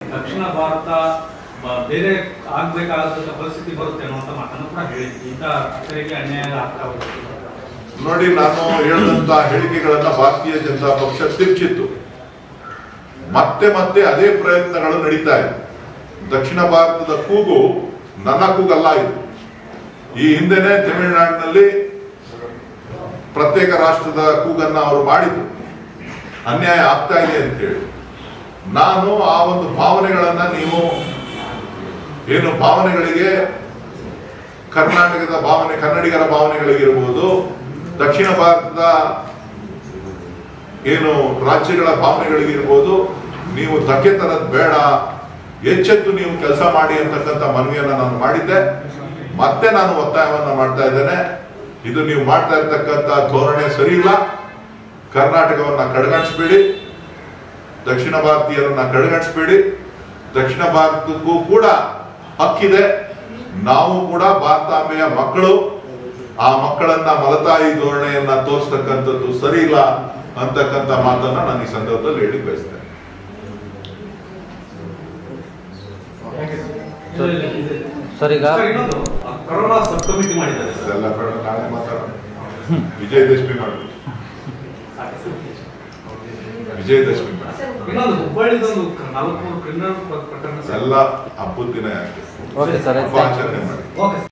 ದಕ್ಷಿಣ ಭಾರತ ಬ- ಬೇರೆ ಆಗ್ಬೇಕಾದಂತ ಪರಿಸ್ಥಿತಿ ಬರುತ್ತೆ ಅನ್ನುವಂತ ಮಾತನ್ನು ಕೂಡ ಹೇಳಿದ್ವಿ ಇಂಥ ರೈತರಿಗೆ ಅನ್ಯಾಯ ಆಗ್ತಾ ಹೋಗುತ್ತೆ ನೋಡಿ ನಾನು ಹೇಳಿದಂತ ಹೇಳಿಕೆಗಳನ್ನ ಭಾರತೀಯ ಜನತಾ ಪಕ್ಷ ತಿರ್ಚಿತ್ತು ಮತ್ತೆ ಮತ್ತೆ ಅದೇ ಪ್ರಯತ್ನಗಳು ನಡೀತಾ ಇದೆ ದಕ್ಷಿಣ ಭಾರತದ ಕೂಗು ನನ್ನ ಕೂಗಲ್ಲ ಇದು ಈ ಹಿಂದೆನೆ ತಮಿಳುನಾಡಿನಲ್ಲಿ ಪ್ರತ್ಯೇಕ ರಾಷ್ಟ್ರದ ಕೂಗನ್ನ ಅವರು ಮಾಡಿದ್ರು ಅನ್ಯಾಯ ಆಗ್ತಾ ಇದೆ ಅಂತೇಳಿ ನಾನು ಆ ಒಂದು ಭಾವನೆಗಳನ್ನ ನೀವು ಏನು ಭಾವನೆಗಳಿಗೆ ಕರ್ನಾಟಕದ ಭಾವನೆ ಕನ್ನಡಿಗರ ಭಾವನೆಗಳಿಗಿರ್ಬೋದು ದಕ್ಷಿಣ ಭಾರತದ ಏನು ರಾಜ್ಯಗಳ ಭಾವನೆಗಳಿಗಿರ್ಬೋದು ನೀವು ಧಕ್ಕೆ ತರದ್ ಬೇಡ ಎಚ್ಚೆತ್ತು ನೀವು ಕೆಲಸ ಮಾಡಿ ಅಂತಕ್ಕಂಥ ಮನವಿಯನ್ನ ನಾನು ಮಾಡಿದ್ದೆ ಮತ್ತೆ ನಾನು ಒತ್ತಾಯವನ್ನ ಮಾಡ್ತಾ ಇದ್ದೇನೆ ಇದು ನೀವು ಮಾಡ್ತಾ ಇರ್ತಕ್ಕಂಥ ಧೋರಣೆ ಸರಿ ಇಲ್ಲ ಕರ್ನಾಟಕವನ್ನ ಕಡೆಗಣಿಸ್ಬೇಡಿ ದಕ್ಷಿಣ ಭಾರತೀಯರನ್ನ ಕಡೆಗಣಿಸ್ಬೇಡಿ ದಕ್ಷಿಣ ಭಾರತಕ್ಕೂ ಕೂಡ ಹಕ್ಕಿದೆ ನಾವು ಕೂಡ ಭಾರತಾಂಬೆಯ ಮಕ್ಕಳು ಆ ಮಕ್ಕಳನ್ನ ಮಲತಾಯಿ ಧೋರಣೆಯನ್ನ ತೋರಿಸ್ತಕ್ಕಂಥದ್ದು ಸರಿ ಇಲ್ಲ ಅಂತಕ್ಕಂಥ ಮಾತನ್ನ ನಾನು ಈ ಸಂದರ್ಭದಲ್ಲಿ ಹೇಳಿ ಬಯಸ್ತೇನೆ ಸರ್ ಈಗ ಸರ್, ಇನ್ನೊಂದು ಆ, ಕರೋನಾ ಸಬ್ ಕಮಿಟಿ ಮಾಡಿದ್ದಾರೆ ಸರ್ ಇದೆಲ್ಲ ಬೇಡ, ನಾಳೆ ಮಾತಾಡೋಣ ವಿಜಯದಶಮಿ ಮಾಡಿ ವಿಜಯದಶಮಿ ಮಾಡಿ ಇನ್ನೊಂದು ಹುಬ್ಬಳ್ಳಿದೊಂದು ನಾಲ್ಕೂರು ಕ್ರಿಮಿನಲ್ ಪ್ರಕರಣ ಸರ್ ಎಲ್ಲ ಹಬ್ಬದ ದಿನ ಯಾಕೆ ಓಕೆ ಸರ್ ಹಬ್ಬ ಆಚರಣೆ ಮಾಡಿ ಓಕೆ ಸರ್